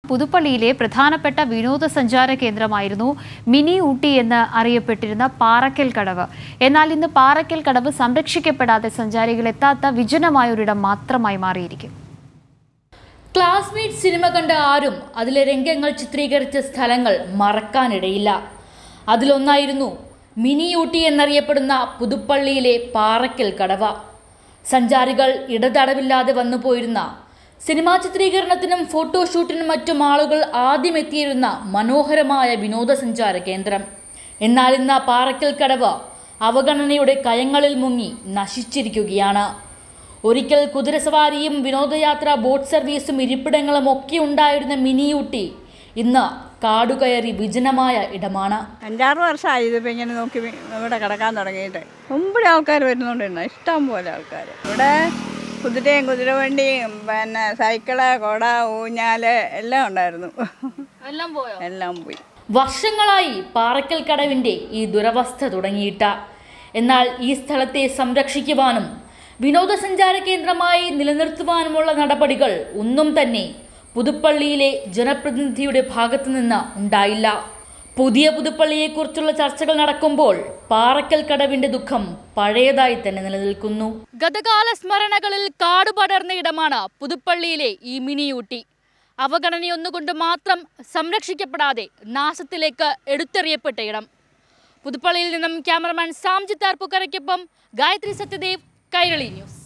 പുതുപ്പള്ളിയിലെ പ്രധാനപ്പെട്ട വിനോദസഞ്ചാര കേന്ദ്രമായിരുന്നു മിനി ഊട്ടി എന്ന് അറിയപ്പെട്ടിരുന്ന പാറക്കൽ കടവ് എന്നാൽ ഇന്ന് പാറക്കൽ കടവ് സംരക്ഷിക്കപ്പെടാതെ സഞ്ചാരികൾ എത്താത്ത വിജനമായ ഒരിടം മാത്രമായി മാറിയിരിക്കും ക്ലാസ്മേറ്റ് സിനിമ കണ്ട ആരും അതിലെ രംഗങ്ങൾ ചിത്രീകരിച്ച സ്ഥലങ്ങൾ മറക്കാനിടയില്ല അതിലൊന്നായിരുന്നു മിനി ഊട്ടി എന്നറിയപ്പെടുന്ന പുതുപ്പള്ളിയിലെ പാറയ്ക്കൽ കടവ സഞ്ചാരികൾ ഇടതടവില്ലാതെ വന്നു പോയിരുന്ന സിനിമാ ചിത്രീകരണത്തിനും ഫോട്ടോഷൂട്ടിനും മറ്റും ആളുകൾ ആദ്യം എത്തിയിരുന്ന മനോഹരമായ വിനോദസഞ്ചാര കേന്ദ്രം എന്നാൽ ഇന്ന് ആ പാറയ്ക്കൽ കടവ് അവഗണനയുടെ കയങ്ങളിൽ മുങ്ങി നശിച്ചിരിക്കുകയാണ് ഒരിക്കൽ കുതിരസവാരിയും വിനോദയാത്ര ബോട്ട് സർവീസും ഇരിപ്പിടങ്ങളും ഒക്കെ ഉണ്ടായിരുന്ന മിനിയൂട്ടി ഇന്ന് കാടുകയറി വിജനമായ ഇടമാണ് അഞ്ചാറ് വർഷമായി ഇതിപ്പോൾ ഇങ്ങനെ നോക്കി വി- ഇവിടെ കിടക്കാൻ തുടങ്ങിയിട്ട് മുമ്പിടെ ആൾക്കാർ വരുന്നുണ്ട് ഇഷ്ടം പോലെ ആൾക്കാർ ഇവിടെ കുതിരയും കുതിരവണ്ടിയും പിന്നെ സൈക്കിള് കൊട ഊഞ്ഞാല് എല്ലാം ഉണ്ടായിരുന്നു എല്ലാം പോയോ എല്ലാം പോയി വർഷങ്ങളായി പാറക്കൽ കടവിന്റെ ഈ ദുരവസ്ഥ തുടങ്ങിയിട്ട എന്നാൽ ഈ സ്ഥലത്തെ സംരക്ഷിക്കുവാനും വിനോദസഞ്ചാര കേന്ദ്രമായി നിലനിർത്തുവാനുമുള്ള നടപടികൾ ഒന്നും തന്നെ പുതുപ്പള്ളിയിലെ ജനപ്രതിനിധിയുടെ ഭാഗത്തു നിന്ന് ഉണ്ടായില്ല പുതിയ പുതുപ്പള്ളിയെക്കുറിച്ചുള്ള ചർച്ചകൾ നടക്കുമ്പോൾ പാറക്കൽ കടവിന്റെ ദുഃഖം പഴയതായി തന്നെ നിലനിൽക്കുന്നു ഗതകാല സ്മരണകളിൽ കാടുപടർന്ന ഇടമാണ് പുതുപ്പള്ളിയിലെ ഈ മിനിയൂട്ടി അവഗണനയൊന്നുകൊണ്ട് മാത്രം സംരക്ഷിക്കപ്പെടാതെ നാശത്തിലേക്ക് എടുത്തെറിയപ്പെട്ട ഇടം പുതുപ്പള്ളിയിൽ നിന്നും ക്യാമറമാൻ സാംജിത്ത് ആർപ്പുക്കരയ്ക്കൊപ്പം ഗായത്രി സത്യദേവ് കൈരളി ന്യൂസ്